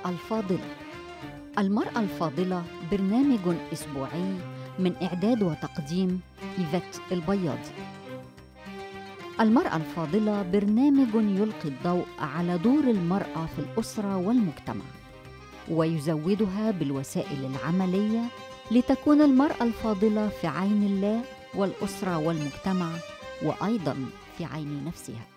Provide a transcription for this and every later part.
الفاضلة المرأة الفاضلة برنامج أسبوعي من إعداد وتقديم إيفت البياضي المرأة الفاضلة برنامج يلقي الضوء على دور المرأة في الأسرة والمجتمع ويزودها بالوسائل العملية لتكون المرأة الفاضلة في عين الله والأسرة والمجتمع وأيضا في عين نفسها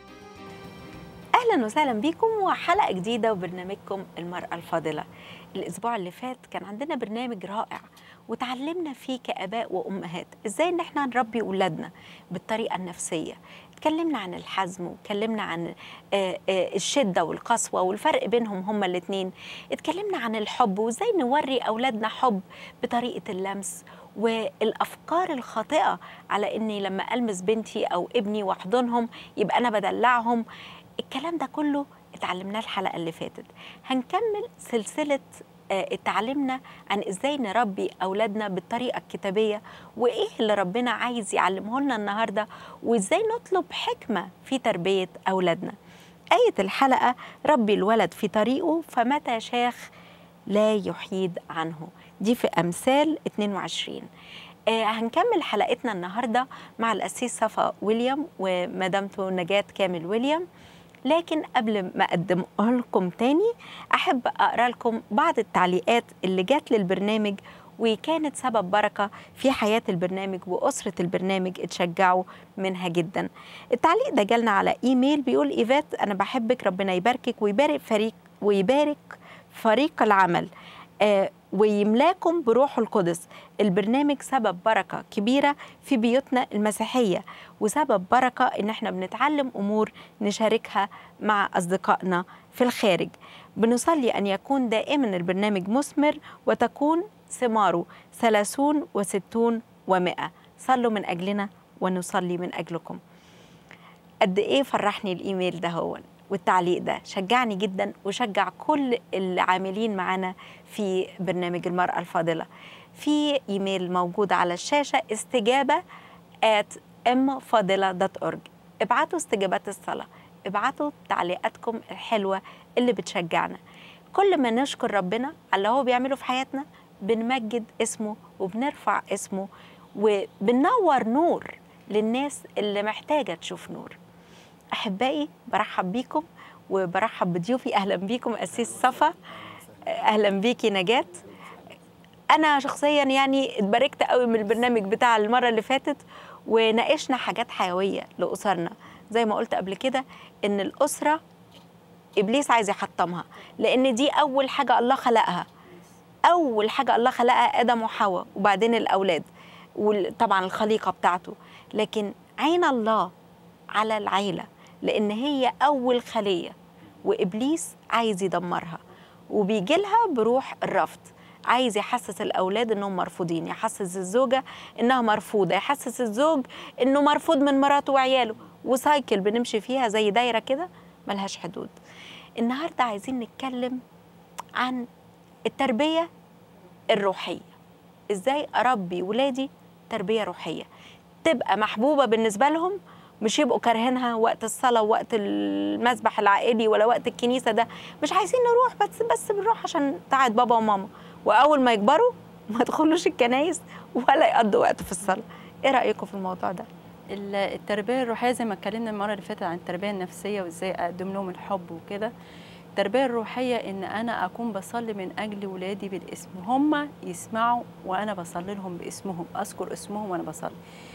اهلا وسهلا بيكم وحلقه جديده وبرنامجكم المراه الفاضله الاسبوع اللي فات كان عندنا برنامج رائع وتعلمنا فيه كاباء وامهات ازاي ان احنا نربي اولادنا بالطريقه النفسيه اتكلمنا عن الحزم واتكلمنا عن آه، آه، الشده والقسوه والفرق بينهم هما الاثنين اتكلمنا عن الحب وازاي نوري اولادنا حب بطريقه اللمس والافكار الخاطئه على اني لما المس بنتي او ابني واحضنهم يبقى انا بدلعهم الكلام ده كله اتعلمناه الحلقه اللي فاتت هنكمل سلسله آه، اتعلمنا عن ازاي نربي اولادنا بالطريقه الكتابيه وايه اللي ربنا عايز يعلمه لنا النهارده وازاي نطلب حكمه في تربيه اولادنا ايه الحلقه ربي الولد في طريقه فمتى شاخ لا يحيد عنه دي في امثال 22 آه هنكمل حلقتنا النهارده مع الاسيس صفا ويليام ومدامته نجاة كامل ويليام لكن قبل ما اقدمه لكم تاني احب اقرا لكم بعض التعليقات اللي جات للبرنامج وكانت سبب بركه في حياه البرنامج واسره البرنامج اتشجعوا منها جدا. التعليق ده جالنا على ايميل بيقول ايفات انا بحبك ربنا يباركك ويبارك فريق ويبارك فريق العمل. آه ويملاكم بروح القدس البرنامج سبب بركة كبيرة في بيوتنا المسيحية وسبب بركة إن احنا بنتعلم أمور نشاركها مع أصدقائنا في الخارج بنصلي أن يكون دائما البرنامج مثمر وتكون ثماره ثلاثون وستون ومائة صلوا من أجلنا ونصلي من أجلكم قد إيه فرحني الإيميل ده هو والتعليق ده شجعني جدا وشجع كل العاملين معانا في برنامج المرأة الفاضلة في ايميل موجود على الشاشة استجابة at mfadila.org ابعتوا استجابات الصلاة ابعتوا تعليقاتكم الحلوة اللي بتشجعنا كل ما نشكر ربنا على اللي هو بيعمله في حياتنا بنمجد اسمه وبنرفع اسمه وبننور نور للناس اللي محتاجة تشوف نور احبائي برحب بيكم وبرحب بضيوفي اهلا بيكم اسيس صفا اهلا بيكي نجاة انا شخصيا يعني اتباركت قوي من البرنامج بتاع المره اللي فاتت وناقشنا حاجات حيويه لاسرنا زي ما قلت قبل كده ان الاسره ابليس عايز يحطمها لان دي اول حاجه الله خلقها اول حاجه الله خلقها ادم وحواء وبعدين الاولاد وطبعا الخليقه بتاعته لكن عين الله على العيله لان هي اول خليه وابليس عايز يدمرها وبيجي لها بروح الرفض عايز يحسس الاولاد انهم مرفوضين يحسس الزوجه انها مرفوضه يحسس الزوج انه مرفوض من مراته وعياله وسايكل بنمشي فيها زي دايره كده ملهاش حدود النهارده عايزين نتكلم عن التربيه الروحيه ازاي اربي ولادي تربيه روحيه تبقى محبوبه بالنسبه لهم مش يبقوا كارهينها وقت الصلاة ووقت المسبح العائلي ولا وقت الكنيسة ده مش عايزين نروح بس بس بنروح عشان تعاد بابا وماما وأول ما يكبروا ما يدخلوش الكنايس ولا يقضوا وقت في الصلاة إيه رأيكم في الموضوع ده؟ التربيه الروحيه زي ما اتكلمنا المره اللي فاتت عن التربيه النفسيه وازاي اقدم لهم الحب وكده التربيه الروحيه ان انا اكون بصلي من اجل ولادي بالاسم هم يسمعوا وانا بصلي لهم باسمهم اذكر اسمهم وانا بصلي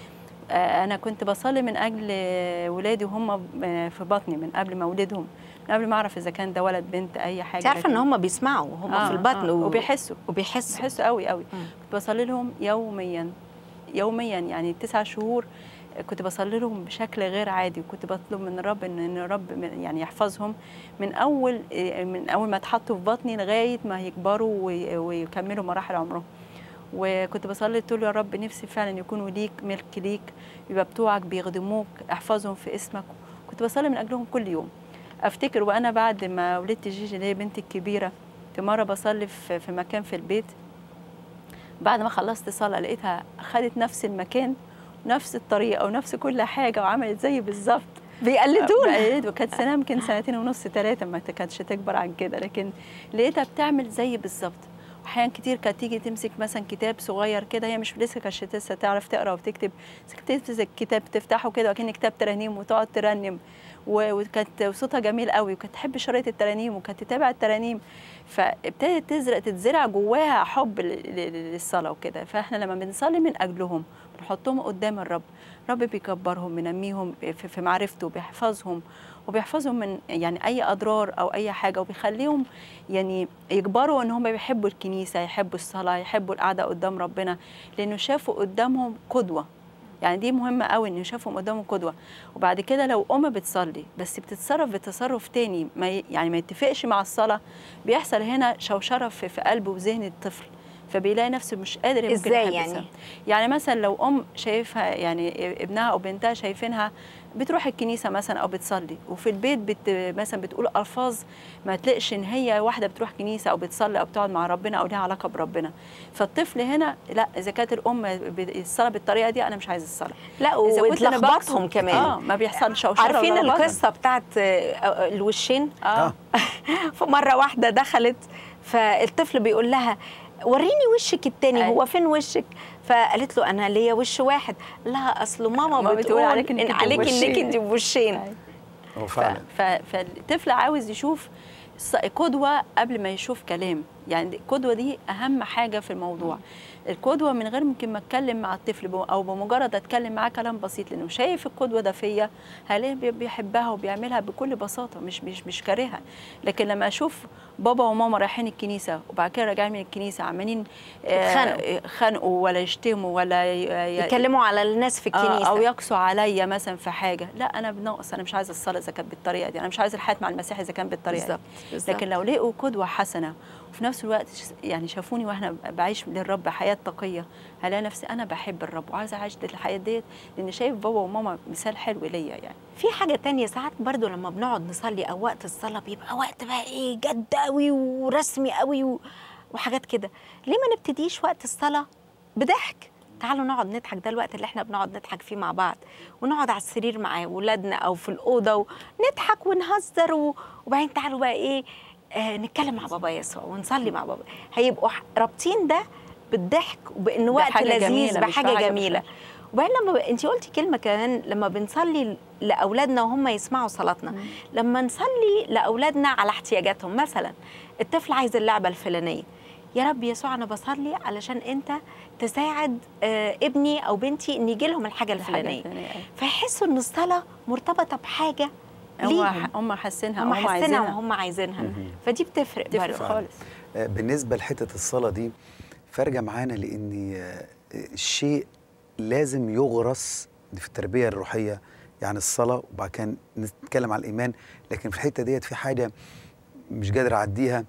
انا كنت بصلي من اجل ولادي وهم في بطني من قبل ما اولدهم من قبل ما اعرف اذا كان ده ولد بنت اي حاجه انت عارفه ان هم بيسمعوا هم آه في البطن آه وبيحسوا وبيحسوا بيحسوا قوي قوي كنت بصلي لهم يوميا يوميا يعني تسع شهور كنت بصلي لهم بشكل غير عادي وكنت بطلب من الرب ان ان الرب يعني يحفظهم من اول من اول ما اتحطوا في بطني لغايه ما يكبروا ويكملوا مراحل عمرهم وكنت بصلي تقول يا رب نفسي فعلا يكونوا ليك ملك ليك يبقى بتوعك بيخدموك احفظهم في اسمك كنت بصلي من اجلهم كل يوم افتكر وانا بعد ما ولدت جيجي اللي هي بنتي الكبيره في مره بصلي في مكان في البيت بعد ما خلصت صلاه لقيتها خدت نفس المكان نفس الطريقه ونفس كل حاجه وعملت زي بالظبط بيقلدونا بقلد وكانت سنه يمكن سنتين ونص ثلاثه ما كانتش تكبر عن كده لكن لقيتها بتعمل زي بالظبط احيان كتير كانت تيجي تمسك مثلا كتاب صغير كده هي مش لسه كانتش لسه تعرف تقرا وتكتب بس كانت تمسك كتاب تفتحه كده وكأن كتاب ترانيم وتقعد ترنم و- وكانت صوتها جميل قوي وكانت تحب شرايط الترانيم وكانت تتابع الترانيم فابتدت تزرع تتزرع جواها حب ل- ل- للصلاه وكده فاحنا لما بنصلي من اجلهم بنحطهم قدام الرب الرب بيكبرهم بينميهم في في معرفته بيحفظهم وبيحفظهم من يعني اي اضرار او اي حاجه وبيخليهم يعني يكبروا ان هم بيحبوا الكنيسه يحبوا الصلاه يحبوا القعده قدام ربنا لانه شافوا قدامهم قدوه يعني دي مهمة قوي إن يشوفهم قدامهم قدوة وبعد كده لو أم بتصلي بس بتتصرف بتصرف تاني ما ي- يعني ما يتفقش مع الصلاة بيحصل هنا شوشرة في, في قلب وذهن الطفل فبيلاقي نفسه مش قادر يمكن إزاي يحب يعني؟ الصلاة. يعني مثلا لو أم شايفها يعني ابنها أو بنتها شايفينها بتروح الكنيسة مثلا أو بتصلي وفي البيت بت مثلا بتقول ألفاظ ما تلاقش إن هي واحدة بتروح كنيسة أو بتصلي أو بتقعد مع ربنا أو ليها علاقة بربنا فالطفل هنا لا إذا كانت الأم ب- الصلاة بالطريقة دي أنا مش عايز الصلاة لا إذا كنت أنا وتلخبطهم بقصد- كمان اه ما بيحصلش شوشرة عارفين ولا لخبطة. القصه بتاعت آه، الوشين اه فمره واحده دخلت فالطفل بيقول لها وريني وشك التاني أيوة. هو فين وشك فقالت له انا ليا وش واحد لا اصله ماما ماما بتقول بتقول عليك عليك إنك إن أنت عليك انك بوشين. انت بوشين أيوة. هو ف... فعلا ف... فالطفل عاوز يشوف ص- قدوة قبل ما يشوف كلام يعني القدوة دي أهم حاجة في الموضوع القدوة من غير ممكن ما أتكلم مع الطفل ب- أو بمجرد أتكلم معاه كلام بسيط لأنه شايف القدوة ده فيا هلاقيه بي- بيحبها وبيعملها بكل بساطة مش مش مش كارهها لكن لما أشوف بابا وماما رايحين الكنيسة وبعد كده راجعين من الكنيسة عمالين آه، يتخانقوا. يتخانقوا ولا يشتموا ولا ي- ي- يتكلموا على الناس في آه، الكنيسه او يقسوا عليا مثلا في حاجه لا انا بنقص انا مش عايزه الصلاه اذا كانت بالطريقه دي انا مش عايزه الحياه مع المسيح اذا كان بالطريقه بالظبط دي بالظبط. لكن لو لقوا قدوه حسنه وفي نفس الوقت ش- يعني شافوني واحنا بعيش للرب حياه تقيه هلاقي نفسي انا بحب الرب وعايزه اعيش الحياه ديت لان شايف بابا وماما مثال حلو ليا يعني في حاجة تانية ساعات برضو لما بنقعد نصلي أو وقت الصلاة بيبقى وقت بقى إيه جد قوي ورسمي قوي و... وحاجات كده ليه ما نبتديش وقت الصلاة بضحك تعالوا نقعد نضحك ده الوقت اللي احنا بنقعد نضحك فيه مع بعض ونقعد على السرير مع ولادنا أو في الأوضة ونضحك ونهزر و... وبعدين تعالوا بقى إيه آه نتكلم مع بابا يسوع ونصلي مع بابا هيبقوا ح- رابطين ده بالضحك وبإنه وقت بحاجة لذيذ جميلة، مش بحاجة بحاجة جميلة مش وبعدين لما ب... انت قلتي كلمه كمان لما بنصلي لاولادنا وهم يسمعوا صلاتنا لما نصلي لاولادنا على احتياجاتهم مثلا الطفل عايز اللعبه الفلانيه يا رب يسوع انا بصلي علشان انت تساعد آه ابني او بنتي ان يجي لهم الحاجه الفلانيه الفلانية، أيوة. فيحسوا ان الصلاه مرتبطه بحاجه هم ليهم هم حاسينها هم هم حاسينها عايزينها وهم عايزينها فدي بتفرق تفرق برضه خالص آه، بالنسبه لحته الصلاه دي فارجه معانا لان آه، الشيء لازم يغرس في التربيه الروحيه يعني الصلاه وبعد كده نتكلم على الايمان لكن في الحته ديت في حاجه مش قادر اعديها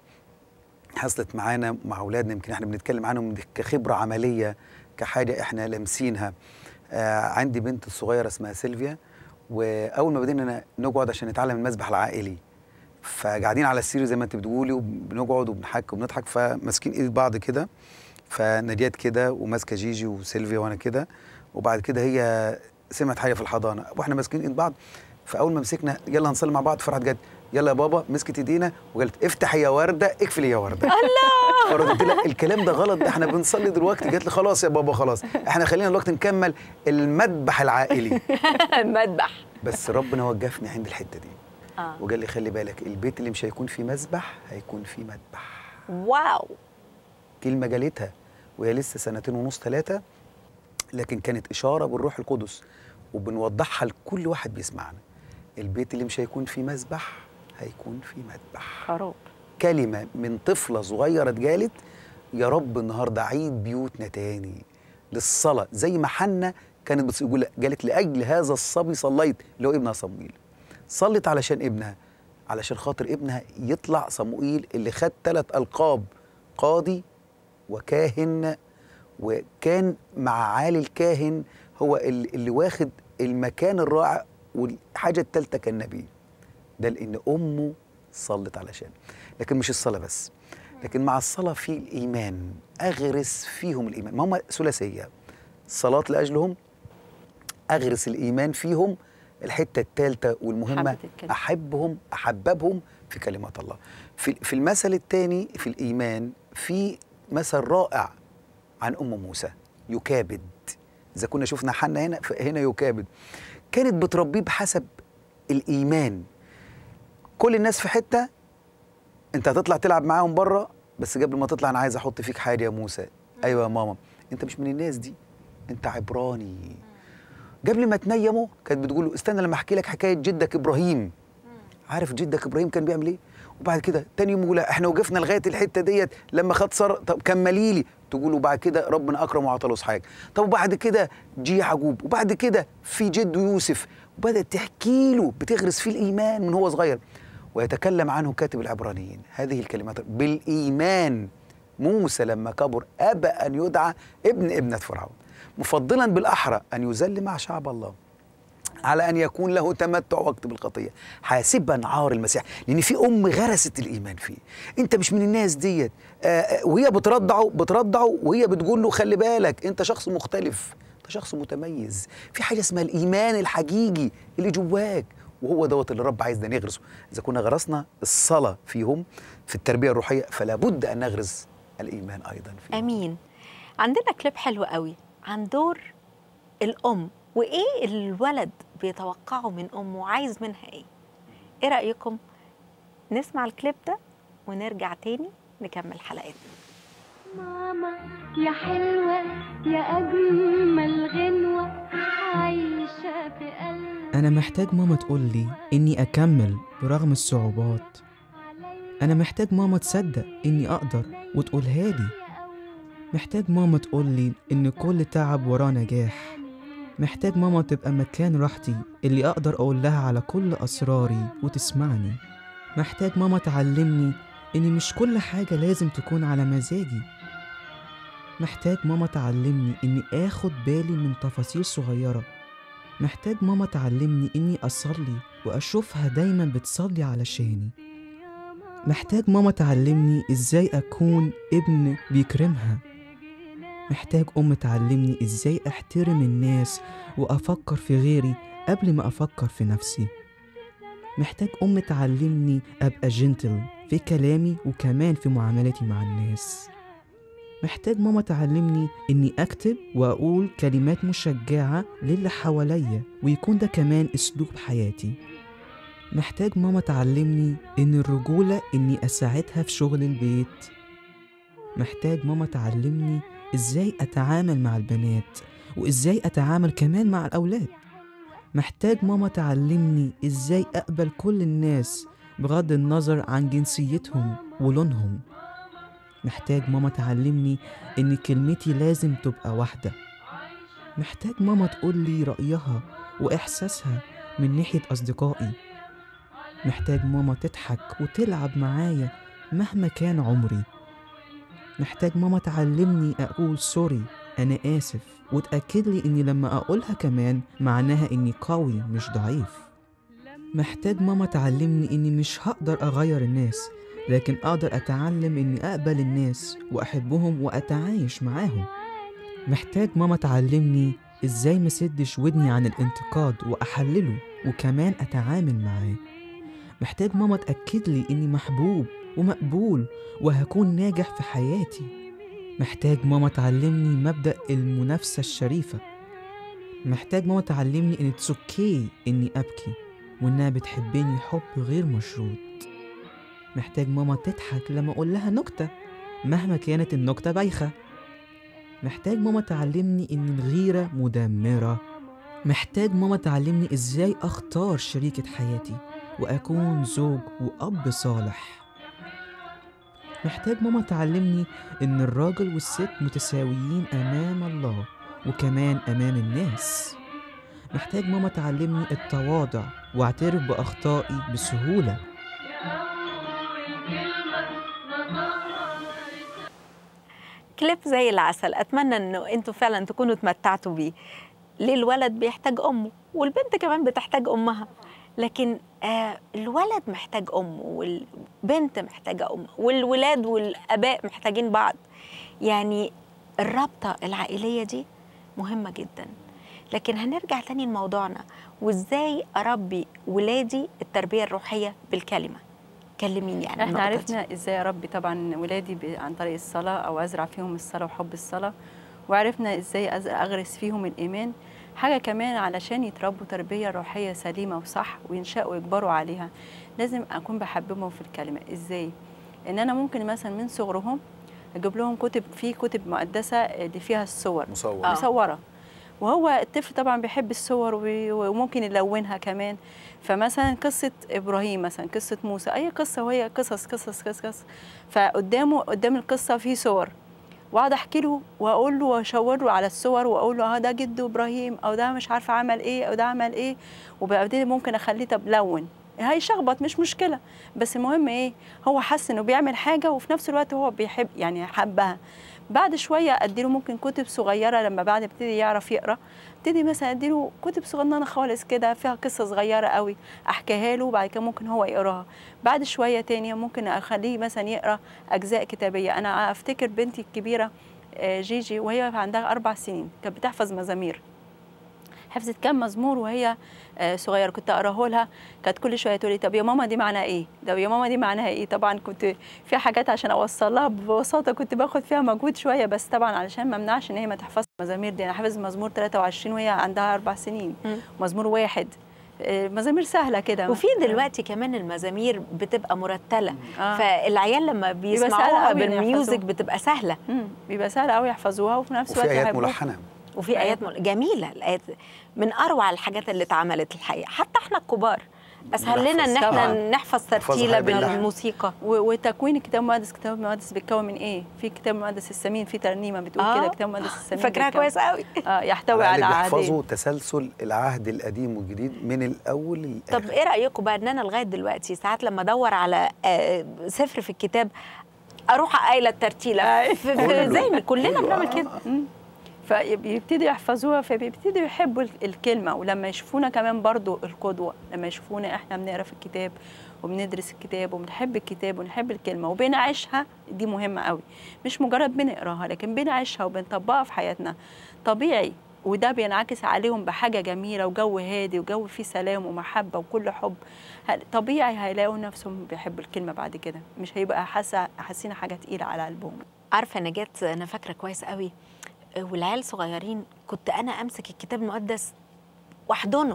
حصلت معانا مع اولادنا يمكن احنا بنتكلم عنهم كخبره عمليه كحاجه احنا لامسينها آه عندي بنت الصغيره اسمها سيلفيا واول ما بدينا نقعد عشان نتعلم المسبح العائلي فقاعدين على السرير زي ما انت بتقولي وبنقعد وبنحك وبنضحك فماسكين ايد بعض كده فنجاة كده وماسكه جيجي وسيلفيا وانا كده وبعد كده هي سمعت حاجه في الحضانه واحنا ماسكين ايد بعض فاول ما مسكنا يلا نصلي مع بعض فرحت جت يلا يا بابا مسكت ايدينا وقالت افتح يا ورده اقفل يا ورده الله فردت لها الكلام ده غلط ده احنا بنصلي دلوقتي قالت لي خلاص يا بابا خلاص احنا خلينا دلوقتي نكمل المذبح العائلي المذبح بس ربنا وقفني عند الحته دي اه وقال لي خلي بالك البيت اللي مش هيكون فيه مذبح هيكون فيه مذبح واو كلمه جالتها وهي لسه سنتين ونص ثلاثه لكن كانت اشاره بالروح القدس وبنوضحها لكل واحد بيسمعنا البيت اللي مش هيكون فيه مذبح هيكون فيه مذبح خروب كلمه من طفله صغيره اتقالت يا رب النهارده عيد بيوتنا تاني للصلاه زي ما حنا كانت بتقول قالت لاجل هذا الصبي صليت اللي هو ابنها صموئيل صلت علشان ابنها علشان خاطر ابنها يطلع صموئيل اللي خد ثلاث القاب قاضي وكاهن وكان مع عالي الكاهن هو اللي اللي واخد المكان الرائع والحاجه الثالثه كان نبي ده لان امه صلت علشان لكن مش الصلاه بس لكن مع الصلاه في الايمان اغرس فيهم الايمان ما هم ثلاثيه صلاه لاجلهم اغرس الايمان فيهم الحته الثالثه والمهمه محبة الكلمة. احبهم احببهم في كلمه الله في في المثل الثاني في الايمان في مثل رائع عن ام موسى يكابد اذا كنا شفنا حنا هنا فهنا يكابد كانت بتربيه بحسب الايمان كل الناس في حته انت هتطلع تلعب معاهم بره بس قبل ما تطلع انا عايز احط فيك حاجه يا موسى ايوه يا ماما انت مش من الناس دي انت عبراني قبل ما تنيمه كانت بتقول له استنى لما احكي لك حكايه جدك ابراهيم عارف جدك ابراهيم كان بيعمل ايه وبعد كده تاني يوم يقول لها احنا وقفنا لغايه الحته ديت لما خد ساره طب كملي لي تقول له بعد كده ربنا اكرمه وعطى له اسحاق طب وبعد كده جه يعقوب وبعد كده في جده يوسف وبدات تحكي له بتغرس فيه الايمان من هو صغير ويتكلم عنه كاتب العبرانيين هذه الكلمات بالايمان موسى لما كبر ابى ان يدعى ابن ابنه فرعون مفضلا بالاحرى ان يذل مع شعب الله على ان يكون له تمتع وقت بالخطيه حاسبا عار المسيح لان في ام غرست الايمان فيه انت مش من الناس ديت آه، آه، وهي بترضعه بترضعه وهي بتقول له خلي بالك انت شخص مختلف انت شخص متميز في حاجه اسمها الايمان الحقيقي اللي جواك وهو دوت اللي الرب عايزنا نغرسه اذا كنا غرسنا الصلاه فيهم في التربيه الروحيه فلا بد ان نغرس الايمان ايضا فيهم امين عندنا كليب حلو قوي عن دور الام وايه الولد بيتوقعه من امه وعايز منها ايه ايه رايكم نسمع الكليب ده ونرجع تاني نكمل حلقتنا ماما يا حلوة يا أجمل غنوة عايشة في قلبي أنا محتاج ماما تقول لي إني أكمل برغم الصعوبات أنا محتاج ماما تصدق إني أقدر وتقولها لي محتاج ماما تقول لي إن كل تعب وراه نجاح محتاج ماما تبقى مكان راحتي اللي أقدر أقول لها على كل أسراري وتسمعني محتاج ماما تعلمني إن مش كل حاجة لازم تكون على مزاجي محتاج ماما تعلمني إني آخد بالي من تفاصيل صغيرة محتاج ماما تعلمني إني أصلي وأشوفها دايما بتصلي علشاني محتاج ماما تعلمني إزاي أكون ابن بيكرمها محتاج أم تعلمني إزاي أحترم الناس وأفكر في غيري قبل ما أفكر في نفسي محتاج أم تعلمني أبقى جنتل في كلامي وكمان في معاملتي مع الناس محتاج ماما تعلمني إني أكتب وأقول كلمات مشجعة للي حواليا ويكون ده كمان أسلوب حياتي محتاج ماما تعلمني إن الرجولة إني أساعدها في شغل البيت محتاج ماما تعلمني إزاي أتعامل مع البنات وإزاي أتعامل كمان مع الأولاد محتاج ماما تعلمني إزاي أقبل كل الناس بغض النظر عن جنسيتهم ولونهم محتاج ماما تعلمني إن كلمتي لازم تبقى واحدة محتاج ماما تقول لي رأيها وإحساسها من ناحية أصدقائي محتاج ماما تضحك وتلعب معايا مهما كان عمري محتاج ماما تعلمني أقول سوري أنا آسف وتأكد لي إني لما أقولها كمان معناها إني قوي مش ضعيف محتاج ماما تعلمني إني مش هقدر أغير الناس لكن أقدر أتعلم إني أقبل الناس وأحبهم وأتعايش معاهم محتاج ماما تعلمني إزاي مسدش ودني عن الانتقاد وأحلله وكمان أتعامل معاه محتاج ماما تأكد لي إني محبوب ومقبول وهكون ناجح في حياتي محتاج ماما تعلمني مبدأ المنافسة الشريفة محتاج ماما تعلمني إن اتس اوكي إني أبكي وإنها بتحبني حب غير مشروط محتاج ماما تضحك لما أقول لها نكتة مهما كانت النكتة بايخة محتاج ماما تعلمني إن الغيرة مدمرة محتاج ماما تعلمني إزاي أختار شريكة حياتي وأكون زوج وأب صالح محتاج ماما تعلمني إن الراجل والست متساويين أمام الله وكمان أمام الناس محتاج ماما تعلمني التواضع واعترف بأخطائي بسهولة كليب زي العسل اتمنى انه انتوا فعلا تكونوا اتمتعتوا بيه ليه الولد بيحتاج امه والبنت كمان بتحتاج امها لكن آه الولد محتاج امه والبنت محتاجه امه والولاد والاباء محتاجين بعض يعني الرابطه العائليه دي مهمه جدا لكن هنرجع تاني لموضوعنا وازاي اربي ولادي التربيه الروحيه بالكلمه كلميني عن احنا النقطة دي. عرفنا ازاي اربي طبعا ولادي ب- عن طريق الصلاه او ازرع فيهم الصلاه وحب الصلاه وعرفنا ازاي أز- اغرس فيهم الايمان حاجه كمان علشان يتربوا تربيه روحيه سليمه وصح وينشأوا ويكبروا عليها لازم اكون بحببهم في الكلمه ازاي ان انا ممكن مثلا من صغرهم اجيب لهم كتب في كتب مقدسه اللي فيها الصور مصور آه. مصوره وهو الطفل طبعا بيحب الصور وي- وممكن يلونها كمان فمثلا قصه ابراهيم مثلا قصه موسى اي قصه وهي قصص قصص قصص, قصص. فقدامه قدام القصه في صور واقعد احكي له واقول له واشاور له على الصور واقول له اه ده جده ابراهيم او ده مش عارفه عمل ايه او ده عمل ايه وبعدين ممكن اخليه طب لون هيشخبط مش مشكله بس المهم ايه هو حس انه بيعمل حاجه وفي نفس الوقت هو بيحب يعني حبها بعد شويه اديله ممكن كتب صغيره لما بعد ابتدي يعرف يقرا ابتدي مثلا اديله كتب صغننه خالص كده فيها قصه صغيره قوي احكيها له وبعد كده ممكن هو يقراها بعد شويه تانية ممكن اخليه مثلا يقرا اجزاء كتابيه انا افتكر بنتي الكبيره آه، جيجي وهي عندها اربع سنين كانت بتحفظ مزامير حفظت كام مزمور وهي آه، صغيره كنت اقراه لها كانت كل شويه تقول لي طب يا ماما دي معناها ايه طب يا ماما دي معناها ايه طبعا كنت في حاجات عشان اوصل لها ببساطه كنت باخد فيها مجهود شويه بس طبعا علشان ما امنعش ان هي ما تحفظش المزامير دي انا حافظ مزمور 23 وهي عندها اربع سنين مم. مزمور واحد آه، مزامير سهله كده وفي دلوقتي كمان المزامير بتبقى مرتله آه. فالعيال لما سهل بيسمعوها قوي إن بالميوزك يحفظوها. بتبقى سهله مم. بيبقى سهل قوي يحفظوها وفي نفس الوقت وفي ايات يحبوها. ملحنه وفي ايات مل... جميله الايات من اروع الحاجات اللي اتعملت الحقيقه حتى احنا الكبار اسهل لنا ان بنحفظ احنا طبعاً. نحفظ نحفظها ترتيله باللحن. بالموسيقى و- وتكوين الكتاب المقدس الكتاب المقدس بيتكون من ايه؟ في كتاب المقدس السمين في ترنيمه بتقول آه. كده الكتاب المقدس السمين فاكراها بيتكون- كويس قوي اه يحتوي على على الأقل بيحفظوا عهدين تسلسل العهد القديم والجديد من الاول للاخر طب ايه رايكم بقى ان انا لغايه دلوقتي ساعات لما ادور على آه، سفر في الكتاب اروح قايله الترتيله في- في- كله. زي ما كلنا كله. بنعمل آه، كده مم. فبيبتدوا يحفظوها فبيبتدوا يحبوا ال- الكلمه ولما يشوفونا كمان برضو القدوه لما يشوفونا احنا بنقرا في الكتاب وبندرس الكتاب وبنحب الكتاب ونحب الكلمه وبنعيشها دي مهمه قوي مش مجرد بنقراها لكن بنعيشها وبنطبقها في حياتنا طبيعي وده بينعكس عليهم بحاجة جميلة وجو هادي وجو فيه سلام ومحبة وكل حب ه- طبيعي هيلاقوا نفسهم بيحبوا الكلمة بعد كده مش هيبقى حاسة حاسين حاجة تقيلة على قلبهم عارفه نجاة انا فاكره كويس قوي آه، والعيال صغيرين كنت انا امسك الكتاب المقدس واحضنه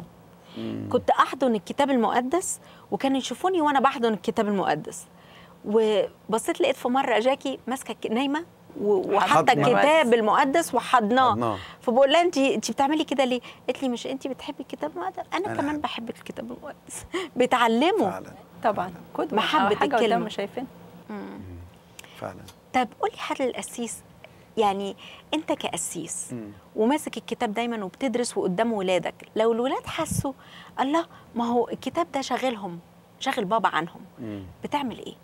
كنت احضن الكتاب المقدس وكانوا يشوفوني وانا بحضن الكتاب المقدس وبصيت لقيت في مره جاكي ماسكه الك- نايمه و- وحاطه حضنة. الكتاب المقدس وحضناه حضناه. فبقول لها انت انت بتعملي كده ليه؟ قالت لي مش انت بتحبي الكتاب المقدس انا, أنا كمان أحب. بحب الكتاب المقدس بيتعلموا فعلا طبعا قدوة محبة أو حاجة الكلمة. قدام شايفين فعلا طب قولي حاجه للقسيس يعني انت كقسيس مم. وماسك الكتاب دايما وبتدرس وقدام ولادك لو الولاد حسوا الله ما هو الكتاب ده شاغلهم شاغل بابا عنهم مم. بتعمل ايه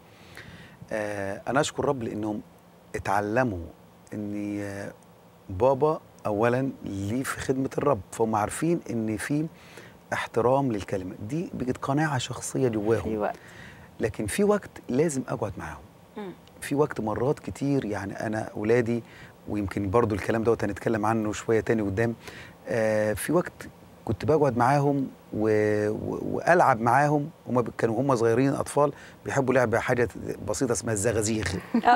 آه انا اشكر رب لانهم اتعلموا ان آه، بابا اولا ليه في خدمه الرب فهم عارفين ان في احترام للكلمه دي بقت قناعه شخصيه جواهم في وقت لكن في وقت لازم اقعد معاهم مم. في وقت مرات كتير يعني انا اولادي ويمكن برضو الكلام دوت هنتكلم عنه شويه تاني قدام آه في وقت كنت بقعد معاهم و... و... والعب معاهم هم كانوا هم صغيرين اطفال بيحبوا لعبه حاجه بسيطه اسمها الزغازيغ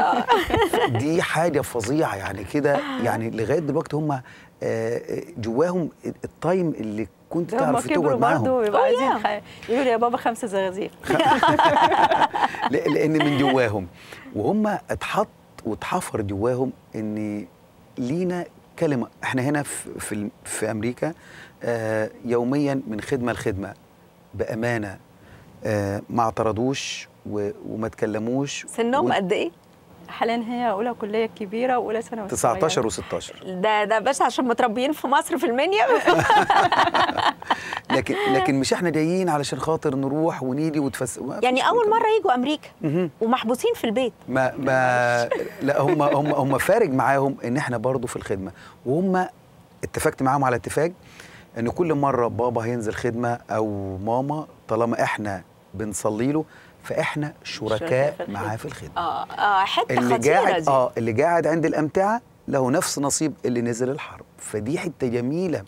دي حاجه فظيعه يعني كده يعني لغايه دلوقتي هم آه، جواهم التايم اللي كنت هم تعرف كبروا تقعد معاهم برضه بيبقوا Oh, عايزين yeah. خ- يقولوا يا بابا خمسة زغازير ل- لان من جواهم وهم اتحط واتحفر جواهم ان لينا كلمه احنا هنا في في, ال- في امريكا آه يوميا من خدمه لخدمه بامانه آه ما اعترضوش و- وما تكلموش سنهم و- قد ايه حاليا هي اولى كليه كبيره واولى ثانوي 19 و16 ده ده بس عشان متربيين في مصر في المنيا لكن لكن مش احنا جايين علشان خاطر نروح ونيجي وتفس ما يعني فيش اول الكلام مره يجوا امريكا مهم. ومحبوسين في البيت ما ما لا هم هم هم فارق معاهم ان احنا برضو في الخدمه وهم اتفقت معاهم على اتفاق ان كل مره بابا هينزل خدمه او ماما طالما احنا بنصلي له فاحنا شركاء شركاء في الخدمة. معاه في الخدمه اه اه حته اللي خطيره قاعد دي اه اللي قاعد عند الامتعه له نفس نصيب اللي نزل الحرب فدي حته جميله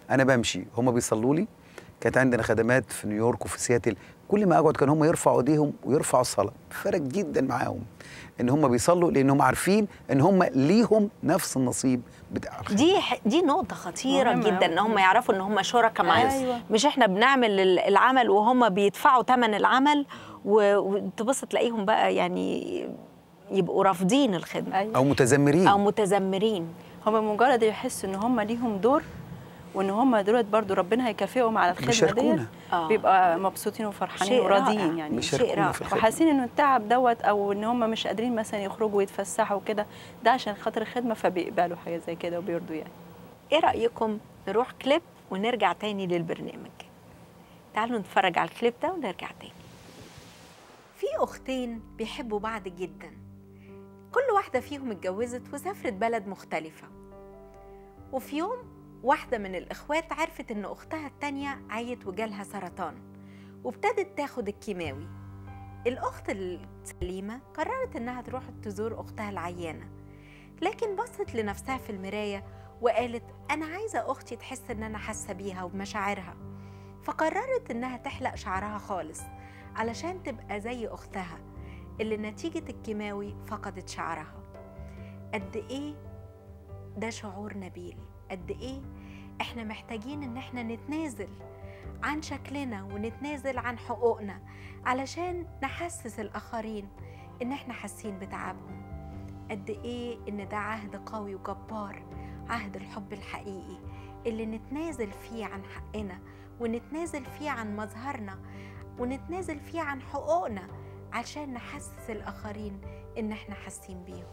انا بمشي هم بيصلوا لي كانت عندنا خدمات في نيويورك وفي سياتل كل ما اقعد كان هم يرفعوا ايديهم ويرفعوا الصلاه فرق جدا معاهم ان هم بيصلوا لان هم عارفين ان هم ليهم نفس النصيب بتاع الخير. دي دي نقطة خطيرة مهمة جدا ان هم يعرفوا ان هم شركاء معانا أيوة. مش احنا بنعمل ال- العمل وهم بيدفعوا ثمن العمل و- وتبص تلاقيهم بقى يعني يبقوا رافضين الخدمة أيوة. او متذمرين او متذمرين هم مجرد يحسوا ان هم ليهم دور وان هم دولت برضو ربنا هيكافئهم على الخدمه ديت بيشاركونا آه. بيبقى مبسوطين وفرحانين شيء رائع. وراضيين يعني بيشاركونا رائع. في الخدمه وحاسين ان التعب دوت او ان هم مش قادرين مثلا يخرجوا ويتفسحوا وكده ده عشان خاطر الخدمه فبيقبلوا حاجه زي كده وبيرضوا يعني ايه رأيكم نروح كليب ونرجع تاني للبرنامج تعالوا نتفرج على الكليب ده ونرجع تاني في أختين بيحبوا بعض جدا كل واحدة فيهم اتجوزت وسافرت بلد مختلفة وفي يوم واحدة من الإخوات عرفت إن أختها التانية عيت وجالها سرطان وابتدت تاخد الكيماوي الأخت السليمة قررت إنها تروح تزور أختها العيانة لكن بصت لنفسها في المراية وقالت أنا عايزة أختي تحس إن أنا حاسة بيها وبمشاعرها فقررت إنها تحلق شعرها خالص علشان تبقى زي أختها اللي نتيجة الكيماوي فقدت شعرها قد إيه ده شعور نبيل قد إيه إحنا محتاجين إن إحنا نتنازل عن شكلنا ونتنازل عن حقوقنا علشان نحسس الآخرين إن إحنا حاسين بتعبهم قد إيه إن ده عهد قوي وجبار عهد الحب الحقيقي اللي نتنازل فيه عن حقنا ونتنازل فيه عن مظهرنا ونتنازل فيه عن حقوقنا عشان نحسس الآخرين إن إحنا حاسين بيهم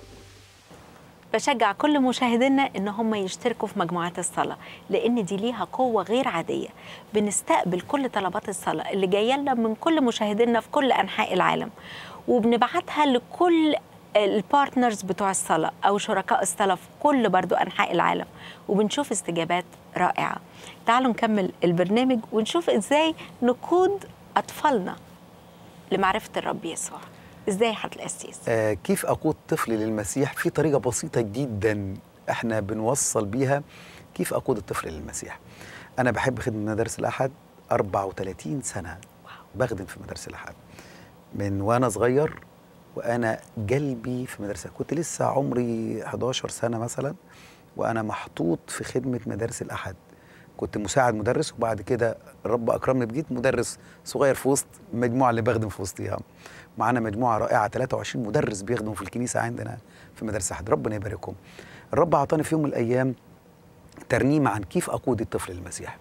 بشجع كل مشاهدينا ان هم يشتركوا في مجموعات الصلاه لان دي ليها قوه غير عاديه بنستقبل كل طلبات الصلاه اللي جايه لنا من كل مشاهدينا في كل انحاء العالم وبنبعتها لكل البارتنرز بتوع الصلاه او شركاء الصلاه في كل برضو انحاء العالم وبنشوف استجابات رائعه تعالوا نكمل البرنامج ونشوف ازاي نقود اطفالنا لمعرفه الرب يسوع ازاي هتلاقيس آه كيف اقود طفلي للمسيح في طريقه بسيطه جدا احنا بنوصل بيها كيف اقود الطفل للمسيح انا بحب خدمه مدارس الاحد 34 سنه بخدم في مدارس الاحد من وانا صغير وانا قلبي في مدرسه كنت لسه عمري 11 سنه مثلا وانا محطوط في خدمه مدارس الاحد كنت مساعد مدرس وبعد كده الرب اكرمني بجيت مدرس صغير في وسط المجموعه اللي بخدم في وسطها معانا مجموعه رائعه 23 مدرس بيخدموا في الكنيسه عندنا في مدرسه احد ربنا يباركهم الرب اعطاني في يوم من الايام ترنيمه عن كيف اقود الطفل للمسيح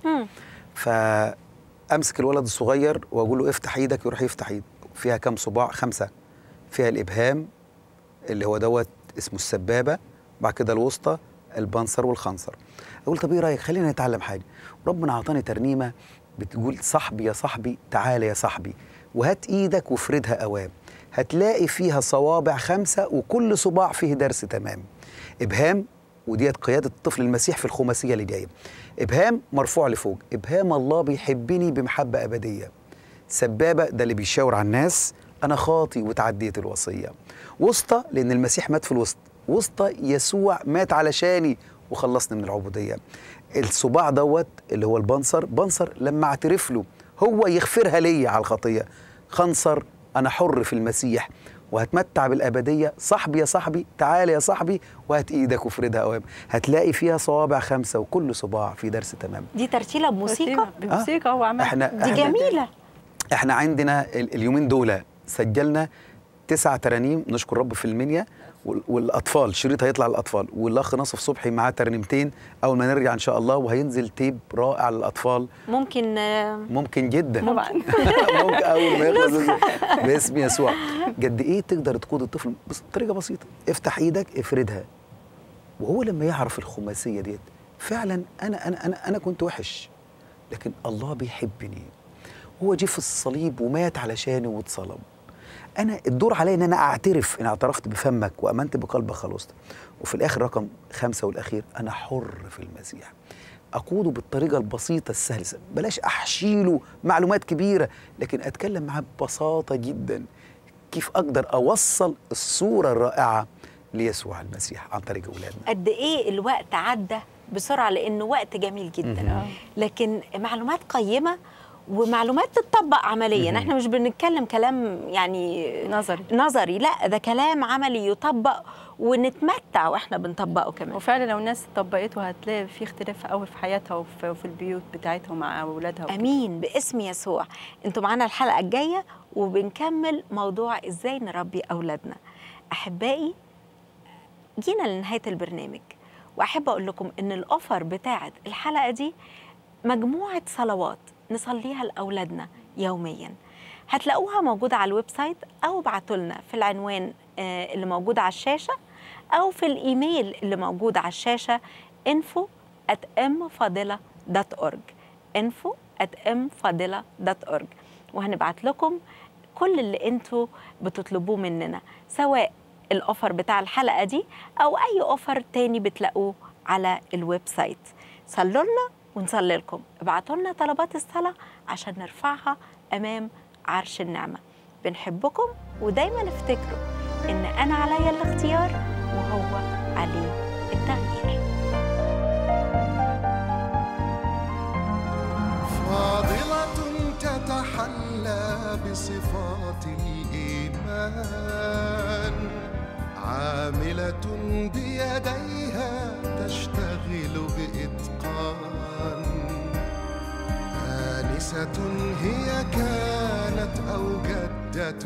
فامسك الولد الصغير واقول له افتح ايدك يروح يفتح ايده فيها كم صباع خمسه فيها الابهام اللي هو دوت اسمه السبابه بعد كده الوسطى البنصر والخنصر اقول طب ايه رايك خلينا نتعلم حاجه ربنا اعطاني ترنيمه بتقول صاحبي يا صاحبي تعال يا صاحبي وهات ايدك وافردها اوام هتلاقي فيها صوابع خمسه وكل صباع فيه درس تمام ابهام وديت قياده الطفل المسيح في الخماسيه اللي جايه ابهام مرفوع لفوق ابهام الله بيحبني بمحبه ابديه سبابه ده اللي بيشاور على الناس انا خاطي وتعديت الوصيه وسطى لان المسيح مات في الوسط وسطى يسوع مات علشاني وخلصني من العبوديه الصباع دوت اللي هو البنصر بنصر لما اعترف له هو يغفرها ليا على الخطيه خنصر انا حر في المسيح وهتمتع بالابديه صاحبي يا صاحبي تعال يا صاحبي وهات ايدك وافردها اوام هتلاقي فيها صوابع خمسه وكل صباع في درس تمام دي ترتيله بموسيقى بموسيقى هو عمل احنا دي احنا جميله احنا عندنا ال- اليومين دول سجلنا تسع ترانيم نشكر رب في المنيا وال- والاطفال شريط هيطلع للاطفال والاخ نصف صبحي معاه ترنيمتين اول ما نرجع ان شاء الله وهينزل تيب رائع للاطفال ممكن آه، ممكن جدا طبعا ممكن اول ما يخلص باسم يسوع قد ايه تقدر تقود الطفل بس بطريقه بسيطه افتح ايدك افردها وهو لما يعرف الخماسيه ديت فعلا انا انا انا انا كنت وحش لكن الله بيحبني هو جه في الصليب ومات علشاني واتصلب انا الدور علي ان انا اعترف ان اعترفت بفمك وامنت بقلبك خلصت وفي الاخر رقم خمسة والاخير انا حر في المسيح اقوده بالطريقه البسيطه السهله بلاش احشيله معلومات كبيره لكن اتكلم معاه ببساطه جدا كيف اقدر اوصل الصوره الرائعه ليسوع المسيح عن طريق اولادنا قد ايه الوقت عدى بسرعه لانه وقت جميل جدا مهم. لكن معلومات قيمه ومعلومات تطبق عمليا مهم. احنا مش بنتكلم كلام يعني نظري نظري لا ده كلام عملي يطبق ونتمتع واحنا بنطبقه كمان وفعلا لو الناس طبقته هتلاقي في اختلاف قوي في حياتها وفي, وفي البيوت بتاعتها مع اولادها وكده. امين باسم يسوع انتوا معانا الحلقه الجايه وبنكمل موضوع ازاي نربي اولادنا احبائي جينا لنهايه البرنامج واحب اقول لكم ان الاوفر بتاعه الحلقه دي مجموعه صلوات نصليها لاولادنا يوميا هتلاقوها موجوده على الويب سايت او ابعتوا لنا في العنوان آه، اللي موجود على الشاشه او في الايميل اللي موجود على الشاشه info at mfadila.org info at mfadila.org وهنبعت لكم كل اللي انتوا بتطلبوه مننا سواء الاوفر بتاع الحلقه دي او اي اوفر تاني بتلاقوه على الويب سايت صلوا لنا ونصلي لكم ابعتوا لنا طلبات الصلاه عشان نرفعها امام عرش النعمه بنحبكم ودايما افتكروا ان انا عليا الاختيار وهو عليه التغيير فاضلة تتحلى بصفات الإيمان عاملة بيديها تشتغل بإتقان آنسة هي كانت أو جدة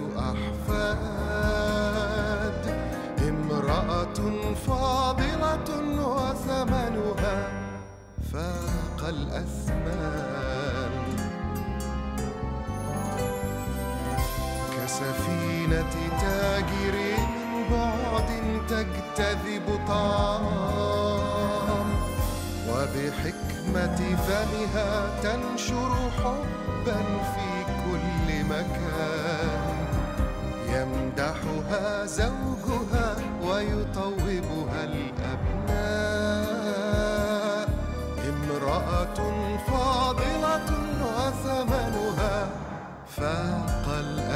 أحفاد امرأة فاضلة وثمنها فاق الأثمان كسفينة تاجر من بعد تجتذب طعام وبحكمة فمها تنشر حبا في كل مكان يمدحها زوجها ويطوبها الأبناء امرأة فاضلة وثمنها فاق الأبناء